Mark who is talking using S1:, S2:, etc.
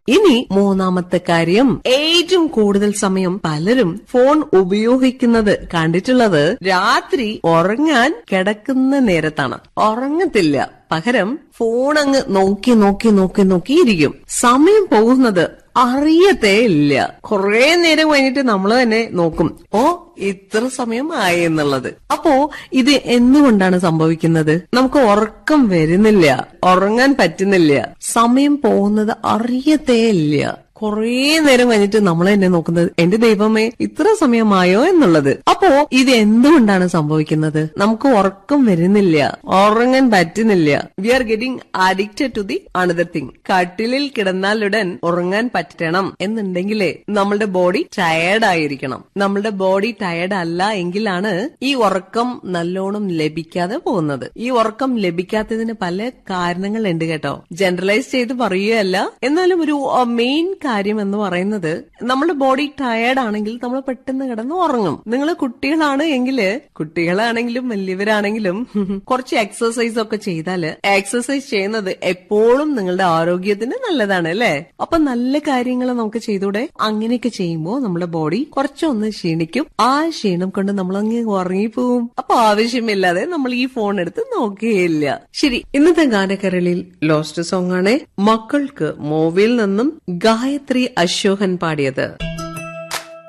S1: ഇനി മൂന്നാമത്തെ കാര്യം ഏറ്റവും കൂടുതൽ സമയം പലരും ഫോൺ ഉപയോഗിക്കുന്നത് കണ്ടിട്ടുള്ളത് രാത്രി ഉറങ്ങാൻ കിടക്കുന്ന നേരത്താണ് ഉറങ്ങത്തില്ല പകരം ഫോൺ അങ്ങ് നോക്കി നോക്കി നോക്കി നോക്കിയിരിക്കും സമയം പോകുന്നത് അറിയത്തേ ഇല്ല കുറെ നേരം കഴിഞ്ഞിട്ട് നമ്മൾ തന്നെ നോക്കും ഓ ഇത്ര സമയം ആയി എന്നുള്ളത് അപ്പോ ഇത് എന്തുകൊണ്ടാണ് സംഭവിക്കുന്നത് നമുക്ക് ഉറക്കം വരുന്നില്ല ഉറങ്ങാൻ പറ്റുന്നില്ല സമയം പോകുന്നത് അറിയത്തേ ഇല്ല കുറേ നേരം കഴിഞ്ഞിട്ട് നമ്മൾ തന്നെ നോക്കുന്നത് എന്റെ ദൈവമേ ഇത്ര സമയമായോ എന്നുള്ളത് അപ്പോ ഇത് എന്തുകൊണ്ടാണ് സംഭവിക്കുന്നത് നമുക്ക് ഉറക്കം വരുന്നില്ല ഉറങ്ങാൻ പറ്റുന്നില്ല we are getting addicted to the another thing കട്ടിലിൽ കിടന്നാലുടൻ ഉറങ്ങാൻ പറ്റണം എന്നുണ്ടെങ്കിലേ നമ്മളുടെ ബോഡി ടയർഡ് ആയിരിക്കണം നമ്മളുടെ ബോഡി ടയർഡ് അല്ല എങ്കിലാണ് ഈ ഉറക്കം നല്ലോണം ലഭിക്കാതെ പോകുന്നത് ഈ ഉറക്കം ലഭിക്കാത്തതിന് പല കാരണങ്ങളുണ്ട് കേട്ടോ ജനറലൈസ് ചെയ്ത് പറയുകയല്ല എന്നാലും ഒരു മെയിൻ കാര്യം എന്ന് പറയുന്നത് നമ്മുടെ ബോഡി ടയർഡ് ആണെങ്കിൽ നമ്മൾ പെട്ടെന്ന് കിടന്ന് ഉറങ്ങും നിങ്ങൾ കുട്ടികളാണ് എങ്കിൽ കുട്ടികളാണെങ്കിലും വലിയവരാണെങ്കിലും കുറച്ച് എക്സസൈസ് ഒക്കെ ചെയ്താൽ എക്സസൈസ് ചെയ്യുന്നത് എപ്പോഴും നിങ്ങളുടെ ആരോഗ്യത്തിന് നല്ലതാണ് അല്ലേ അപ്പൊ നല്ല കാര്യങ്ങൾ നമുക്ക് ചെയ്തൂടെ അങ്ങനെയൊക്കെ ചെയ്യുമ്പോൾ നമ്മുടെ ബോഡി കുറച്ചൊന്ന് ക്ഷീണിക്കും ആ ക്ഷീണം കൊണ്ട് നമ്മൾ അങ്ങ് ഉറങ്ങിപ്പോവും അപ്പൊ ആവശ്യമില്ലാതെ നമ്മൾ ഈ ഫോൺ എടുത്ത് നോക്കുകയില്ല ശരി ഇന്നത്തെ ഗാനക്കരളിൽ ലോസ്റ്റ് സോങ് ആണ് മക്കൾക്ക് മൂവിയിൽ നിന്നും ഗായത്രി അശോകൻ പാടിയത്